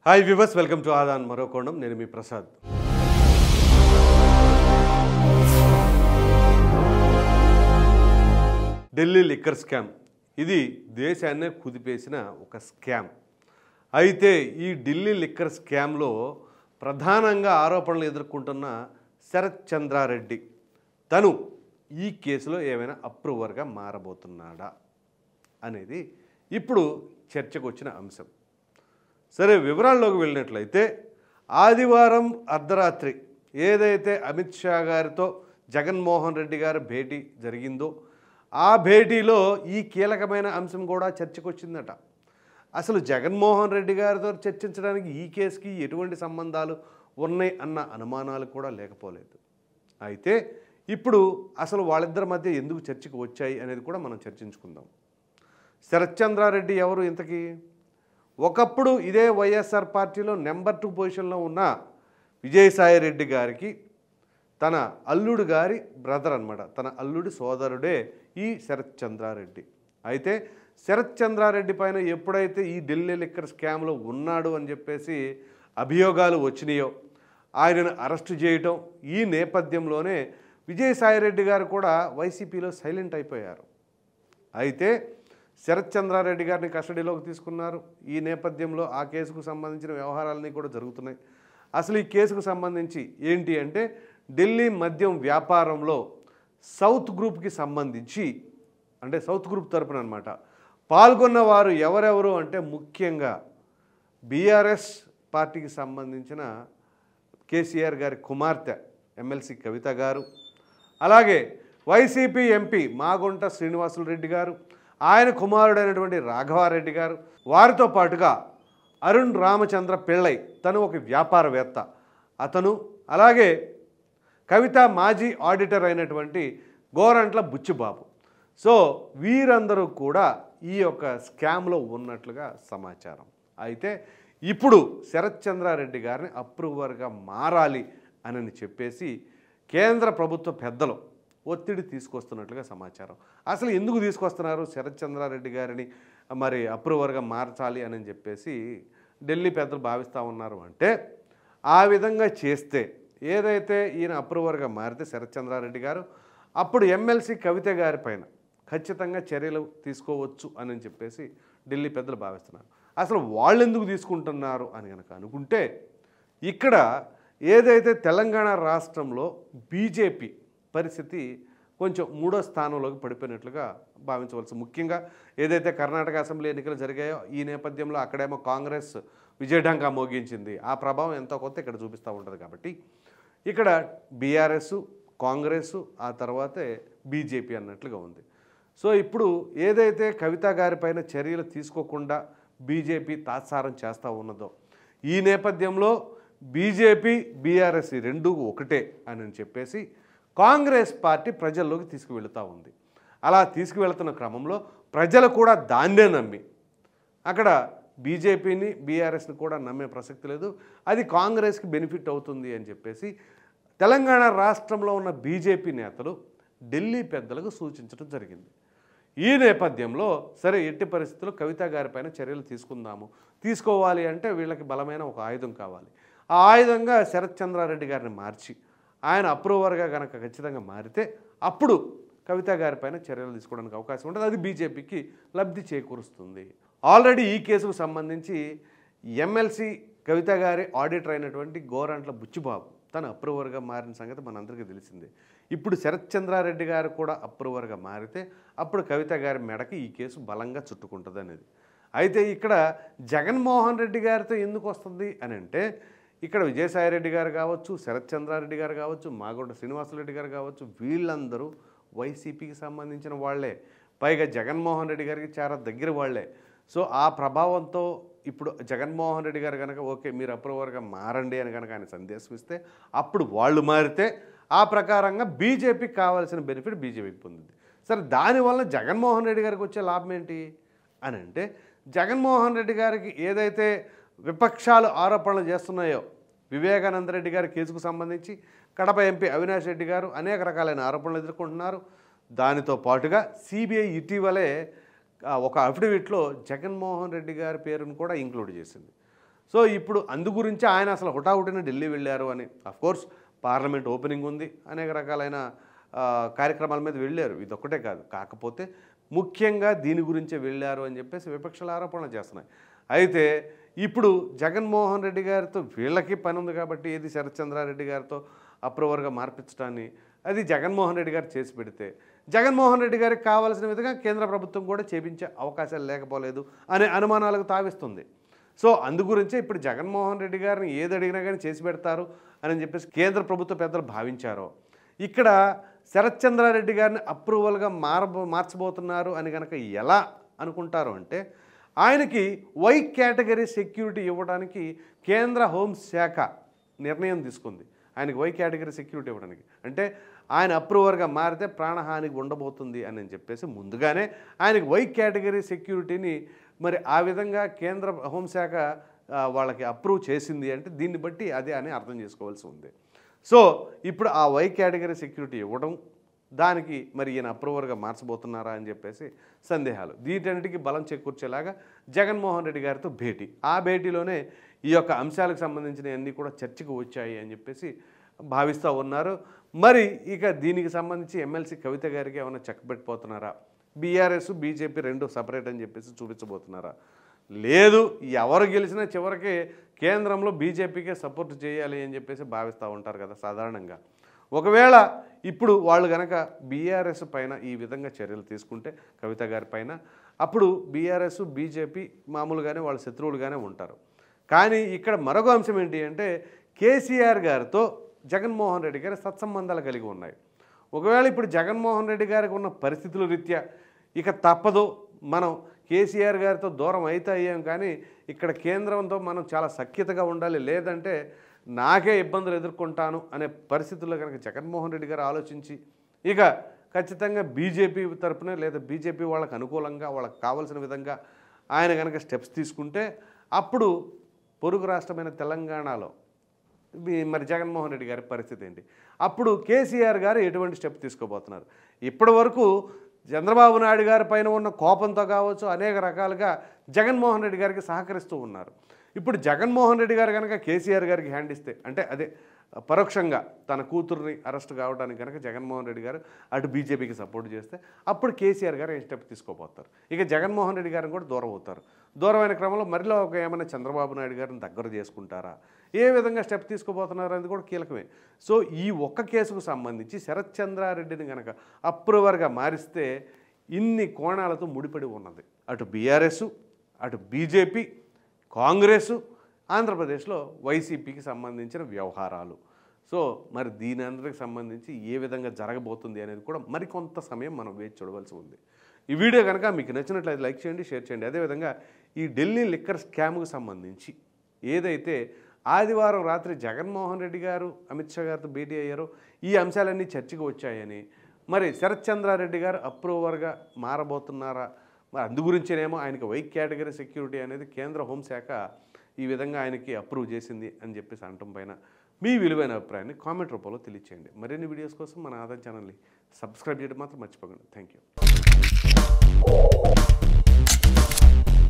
hi viewers welcome to ఆదాన్ మరో కోణం నేను మీ ప్రసాద్ ఢిల్లీ లిక్కర్ స్కామ్ ఇది దేశాన్నే కుదిపేసిన ఒక స్కామ్ అయితే ఈ ఢిల్లీ లిక్కర్ స్కామ్లో ప్రధానంగా ఆరోపణలు ఎదుర్కొంటున్న శరత్ చంద్రారెడ్డి తను ఈ కేసులో ఏమైనా అప్రూవర్గా మారబోతున్నాడా అనేది ఇప్పుడు చర్చకు వచ్చిన అంశం సరే వివరాల్లోకి వెళ్ళినట్లయితే ఆదివారం అర్ధరాత్రి ఏదైతే అమిత్ షా గారితో జగన్మోహన్ రెడ్డి గారి భేటీ జరిగిందో ఆ భేటీలో ఈ కీలకమైన అంశం కూడా చర్చకు వచ్చిందట అసలు జగన్మోహన్ రెడ్డి గారితో చర్చించడానికి ఈ కేసుకి ఎటువంటి సంబంధాలు ఉన్నాయి అన్న అనుమానాలు కూడా లేకపోలేదు అయితే ఇప్పుడు అసలు వాళ్ళిద్దరి మధ్య ఎందుకు చర్చకు వచ్చాయి అనేది కూడా మనం చర్చించుకుందాం శరత్చంద్రారెడ్డి ఎవరు ఇంతకీ ఒకప్పుడు ఇదే వైఎస్ఆర్ పార్టీలో నెంబర్ టూ పొజిషన్లో ఉన్న విజయసాయి రెడ్డి గారికి తన అల్లుడు గారి బ్రదర్ అన్నమాట తన అల్లుడి సోదరుడే ఈ శరత్ చంద్రారెడ్డి అయితే శరత్ చంద్రారెడ్డి పైన ఎప్పుడైతే ఈ ఢిల్లీ లిక్కర్ స్కామ్లో ఉన్నాడు అని చెప్పేసి అభియోగాలు వచ్చినాయో ఆయనను అరెస్టు చేయటం ఈ నేపథ్యంలోనే విజయసాయిరెడ్డి గారు కూడా వైసీపీలో సైలెంట్ అయిపోయారు అయితే శరత్ చంద్రారెడ్డి గారిని కస్టడీలోకి తీసుకున్నారు ఈ నేపథ్యంలో ఆ కేసుకు సంబంధించిన వ్యవహారాలన్నీ కూడా జరుగుతున్నాయి అసలు ఈ కేసుకు సంబంధించి ఏంటి అంటే ఢిల్లీ మద్యం వ్యాపారంలో సౌత్ గ్రూప్కి సంబంధించి అంటే సౌత్ గ్రూప్ తరపున అనమాట పాల్గొన్న వారు ఎవరెవరు అంటే ముఖ్యంగా బీఆర్ఎస్ పార్టీకి సంబంధించిన కేసీఆర్ గారి కుమార్తె ఎమ్మెల్సీ కవిత గారు అలాగే వైసీపీ ఎంపీ మాగుంట శ్రీనివాసులు రెడ్డి గారు ఆయన కుమారుడైనటువంటి రాఘవారెడ్డి గారు వారితో పాటుగా అరుణ్ రామచంద్ర పిళ్ళై తను ఒక వ్యాపారవేత్త అతను అలాగే కవిత మాజీ ఆడిటర్ అయినటువంటి గోరంట్ల బుచ్చిబాబు సో వీరందరూ కూడా ఈ యొక్క స్కామ్లో ఉన్నట్లుగా సమాచారం అయితే ఇప్పుడు శరత్ చంద్రారెడ్డి గారిని అప్రూవర్గా మారాలి అని చెప్పేసి కేంద్ర ప్రభుత్వ పెద్దలు ఒత్తిడి తీసుకొస్తున్నట్లుగా సమాచారం అసలు ఎందుకు తీసుకొస్తున్నారు శరత్ చంద్రారెడ్డి గారిని మరి అప్రూవర్గా మార్చాలి అని చెప్పేసి ఢిల్లీ పెద్దలు భావిస్తూ ఉన్నారు అంటే ఆ విధంగా చేస్తే ఏదైతే ఈయన అప్రూవర్గా మారితే శరత్ చంద్రారెడ్డి గారు అప్పుడు ఎమ్మెల్సీ కవిత గారి పైన ఖచ్చితంగా చర్యలు తీసుకోవచ్చు అని చెప్పేసి ఢిల్లీ పెద్దలు భావిస్తున్నారు అసలు వాళ్ళు ఎందుకు తీసుకుంటున్నారు అని కనుక అనుకుంటే ఇక్కడ ఏదైతే తెలంగాణ రాష్ట్రంలో బీజేపీ పరిస్థితి కొంచెం మూడో స్థానంలోకి పడిపోయినట్లుగా భావించవలసి ముఖ్యంగా ఏదైతే కర్ణాటక అసెంబ్లీ ఎన్నికలు జరిగాయో ఈ నేపథ్యంలో అక్కడేమో కాంగ్రెస్ విజయఢంకా మోగించింది ఆ ప్రభావం ఎంతో కొంత ఇక్కడ చూపిస్తూ ఉంటుంది కాబట్టి ఇక్కడ బీఆర్ఎస్ కాంగ్రెస్ ఆ తర్వాతే బీజేపీ అన్నట్లుగా ఉంది సో ఇప్పుడు ఏదైతే కవిత గారి పైన చర్యలు తీసుకోకుండా బీజేపీ తాత్సారం చేస్తూ ఉన్నదో ఈ నేపథ్యంలో బీజేపీ బీఆర్ఎస్ ఈ రెండు ఒకటే అని చెప్పేసి కాంగ్రెస్ పార్టీ ప్రజల్లోకి తీసుకువెళుతూ ఉంది అలా తీసుకువెళ్తున్న క్రమంలో ప్రజలు కూడా దాన్నే నమ్మి అక్కడ బీజేపీని బీఆర్ఎస్ని కూడా నమ్మే ప్రసక్తి లేదు అది కాంగ్రెస్కి బెనిఫిట్ అవుతుంది అని చెప్పేసి తెలంగాణ రాష్ట్రంలో ఉన్న బీజేపీ నేతలు ఢిల్లీ పెద్దలకు సూచించడం జరిగింది ఈ నేపథ్యంలో సరే ఎట్టి పరిస్థితుల్లో కవిత గారిపైన చర్యలు తీసుకుందాము తీసుకోవాలి అంటే వీళ్ళకి బలమైన ఒక ఆయుధం కావాలి ఆ ఆయుధంగా శరత్ చంద్రారెడ్డి గారిని మార్చి ఆయన అప్రూవర్గా కనుక ఖచ్చితంగా మారితే అప్పుడు కవిత గారిపైన చర్యలు తీసుకోవడానికి అవకాశం ఉంటుంది అది బీజేపీకి లబ్ధి చేకూరుస్తుంది ఆల్రెడీ ఈ కేసుకు సంబంధించి ఎమ్మెల్సీ కవిత గారి ఆడిటర్ అయినటువంటి గోరంట్ల బుచ్చిబాబు తను అప్రూవర్గా మారిన సంగతి మనందరికీ తెలిసిందే ఇప్పుడు శరత్ చంద్రారెడ్డి గారు కూడా అప్రూవర్గా మారితే అప్పుడు కవిత గారి మెడకి ఈ కేసు బలంగా చుట్టుకుంటుంది అనేది అయితే ఇక్కడ జగన్మోహన్ రెడ్డి గారితో ఎందుకు వస్తుంది అని అంటే ఇక్కడ విజయసాయిరెడ్డి గారు కావచ్చు శరత్ చంద్రారెడ్డి గారు కావచ్చు మాగొండ శ్రీనివాసరెడ్డి గారు కావచ్చు వీళ్ళందరూ వైసీపీకి సంబంధించిన వాళ్ళే పైగా జగన్మోహన్ రెడ్డి గారికి చాలా దగ్గర వాళ్ళే సో ఆ ప్రభావంతో ఇప్పుడు జగన్మోహన్ రెడ్డి గారు కనుక ఓకే మీరు అప్రూవర్గా మారండి అని కనుక ఆయన సందేశం ఇస్తే అప్పుడు వాళ్ళు మారితే ఆ ప్రకారంగా బీజేపీకి కావాల్సిన బెనిఫిట్ బీజేపీకి పొందింది సరే దానివల్ల జగన్మోహన్ రెడ్డి గారికి వచ్చే లాభం ఏంటి అని అంటే జగన్మోహన్ రెడ్డి గారికి ఏదైతే విపక్షాలు ఆరోపణలు చేస్తున్నాయో వివేకానంద రెడ్డి గారి కేసుకు సంబంధించి కడప ఎంపీ అవినాష్ రెడ్డి గారు అనేక రకాలైన ఆరోపణలు ఎదుర్కొంటున్నారు దానితో పాటుగా సిబిఐ ఇటీవలే ఆ, ఒక అఫిడవిట్లో జగన్మోహన్ రెడ్డి గారి పేరును కూడా ఇంక్లూడ్ చేసింది సో ఇప్పుడు అందు గురించి ఆయన అసలు హుటాహుటిన ఢిల్లీ వెళ్ళారు అని కోర్స్ పార్లమెంట్ ఓపెనింగ్ ఉంది అనేక రకాలైన ఆ, కార్యక్రమాల మీద వెళ్ళారు ఇదొక్కటే కాదు కాకపోతే ముఖ్యంగా దీని గురించే వెళ్ళారు అని చెప్పేసి విపక్షాలు ఆరోపణలు చేస్తున్నాయి అయితే ఇప్పుడు జగన్మోహన్ రెడ్డి గారితో వీళ్ళకి పని ఉంది కాబట్టి ఏది శరత్చంద్రారెడ్డి గారితో అప్రూవర్గా మార్పించడాన్ని అది జగన్మోహన్ రెడ్డి గారు చేసి పెడితే జగన్మోహన్ రెడ్డి గారికి కావాల్సిన విధంగా కేంద్ర ప్రభుత్వం కూడా చేపించే అవకాశాలు లేకపోలేదు అనే అనుమానాలకు తావిస్తుంది సో అందు గురించే ఇప్పుడు జగన్మోహన్ రెడ్డి గారిని ఏది అడిగినా కానీ చేసి పెడతారు అని చెప్పేసి కేంద్ర ప్రభుత్వ పెద్దలు భావించారో ఇక్కడ శరత్చంద్రారెడ్డి గారిని అప్రూవల్గా మారబో మార్చబోతున్నారు అని కనుక ఎలా అనుకుంటారు అంటే ఆయనకి వై కేటగిరీ సెక్యూరిటీ ఇవ్వడానికి కేంద్ర హోంశాఖ నిర్ణయం తీసుకుంది ఆయనకి వై కేటగిరీ సెక్యూరిటీ ఇవ్వడానికి అంటే ఆయన అప్రూవర్గా మారితే ప్రాణహానికి ఉండబోతుంది అని చెప్పేసి ముందుగానే ఆయనకి వై కేటగిరీ సెక్యూరిటీని మరి ఆ విధంగా కేంద్ర హోంశాఖ ఆ, వాళ్ళకి అప్రూవ్ చేసింది అంటే దీన్ని బట్టి అదే అని అర్థం చేసుకోవాల్సి ఉంది సో ఇప్పుడు ఆ వై కేటగిరీ సెక్యూరిటీ ఇవ్వడం దానికి మరి ఈయన అప్రూవర్గా మార్చబోతున్నారా అని చెప్పేసి సందేహాలు వీటన్నిటికీ బలం చేకూర్చేలాగా జగన్మోహన్ రెడ్డి గారితో భేటీ ఆ భేటీలోనే ఈ యొక్క అంశాలకు సంబంధించిన అన్నీ కూడా చర్చకు వచ్చాయి అని చెప్పేసి భావిస్తూ ఉన్నారు మరి ఇక దీనికి సంబంధించి ఎమ్మెల్సీ కవిత గారికి ఏమైనా చెక్కబెట్టిపోతున్నారా బీఆర్ఎస్ బీజేపీ రెండు సపరేట్ అని చెప్పేసి చూపించబోతున్నారా లేదు ఎవరు గెలిచినా చివరికి కేంద్రంలో బీజేపీకే సపోర్ట్ చేయాలి అని చెప్పేసి భావిస్తూ ఉంటారు కదా సాధారణంగా ఒకవేళ ఇప్పుడు వాళ్ళు కనుక బీఆర్ఎస్ పైన ఈ విధంగా చర్యలు తీసుకుంటే కవిత గారి పైన అప్పుడు బీఆర్ఎస్ బీజేపీ మామూలుగానే వాళ్ళ శత్రువులుగానే ఉంటారు కానీ ఇక్కడ మరొక అంశం ఏంటి అంటే కేసీఆర్ గారితో జగన్మోహన్ రెడ్డి గారి సత్సంబంధాలు కలిగి ఉన్నాయి ఒకవేళ ఇప్పుడు జగన్మోహన్ రెడ్డి గారికి ఉన్న పరిస్థితుల రీత్యా ఇక తప్పదు మనం కేసీఆర్ గారితో దూరం అయితే అయ్యాం కానీ ఇక్కడ కేంద్రంతో మనం చాలా సఖ్యతగా ఉండాలి లేదంటే నాకే ఇబ్బందులు ఎదుర్కొంటాను అనే పరిస్థితుల్లో కనుక జగన్మోహన్ రెడ్డి గారు ఆలోచించి ఇక ఖచ్చితంగా బీజేపీ తరపున లేదా బీజేపీ వాళ్ళకి అనుకూలంగా వాళ్ళకి కావాల్సిన విధంగా ఆయన కనుక స్టెప్స్ తీసుకుంటే అప్పుడు పొరుగు రాష్ట్రమైన తెలంగాణలో మీ- మరి జగన్మోహన్ రెడ్డి గారి పరిస్థితి ఏంటి అప్పుడు కేసీఆర్ గారు ఎటువంటి స్టెప్ తీసుకోబోతున్నారు ఇప్పటి వరకు చంద్రబాబు నాయుడు గారి పైన ఉన్న కోపంతో కావచ్చు అనేక రకాలుగా జగన్మోహన్ రెడ్డి గారికి సహకరిస్తూ ఉన్నారు ఇప్పుడు జగన్మోహన్ రెడ్డి గారు కనుక కేసీఆర్ గారికి హ్యాండ్ ఇస్తే అంటే అదే పరోక్షంగా తన కూతుర్ని అరెస్ట్ కావడానికి కనుక జగన్మోహన్ రెడ్డి గారు అటు బీజేపీకి సపోర్ట్ చేస్తే అప్పుడు కేసీఆర్ గారు ఏ స్టెప్ తీసుకోబోతారు ఇక జగన్మోహన్ రెడ్డి గారిని కూడా దూరం అవుతారు దూరమైన క్రమంలో మరిలో ఒక ఏమైనా చంద్రబాబు నాయుడు గారిని దగ్గర చేసుకుంటారా ఏ విధంగా స్టెప్ తీసుకోబోతున్నారు అనేది కూడా కీలకమే సో ఈ ఒక్క కేసుకు సంబంధించి శరత్ చంద్రారెడ్డిని కనుక అప్రూవర్గా మారిస్తే ఇన్ని కోణాలతో ముడిపడి ఉన్నది అటు బీఆర్ఎస్ అటు బీజేపీ కాంగ్రెస్ ఆంధ్రప్రదేశ్లో వైసీపీకి సంబంధించిన వ్యవహారాలు సో మరి దీని అందరికి సంబంధించి ఏ విధంగా జరగబోతుంది అనేది కూడా మరికొంత సమయం మనం వేచి చూడవలసి ఉంది ఈ వీడియో కనుక మీకు నచ్చినట్లయితే లైక్ చేయండి షేర్ చేయండి అదేవిధంగా ఈ ఢిల్లీ లిక్కర్ స్కామ్కు సంబంధించి ఏదైతే ఆదివారం రాత్రి జగన్మోహన్ రెడ్డి గారు అమిత్ షా గారితో భేటీ అయ్యారో ఈ అంశాలన్నీ చర్చకు వచ్చాయని మరి శరత్ చంద్రారెడ్డి గారు అప్రూవర్గా మారబోతున్నారా మరి అందు గురించేనేమో ఆయనకి వై కేటగిరీ సెక్యూరిటీ అనేది కేంద్ర హోంశాఖ ఈ విధంగా ఆయనకి అప్రూవ్ చేసింది అని చెప్పేసి అనటం పైన మీ విలువైన అభిప్రాయాన్ని కామెంట్ రూపంలో తెలియచేయండి మరిన్ని వీడియోస్ కోసం మన ఆదాయం ఛానల్ని సబ్స్క్రైబ్ చేయడం మాత్రం మర్చిపోకండి థ్యాంక్ యూ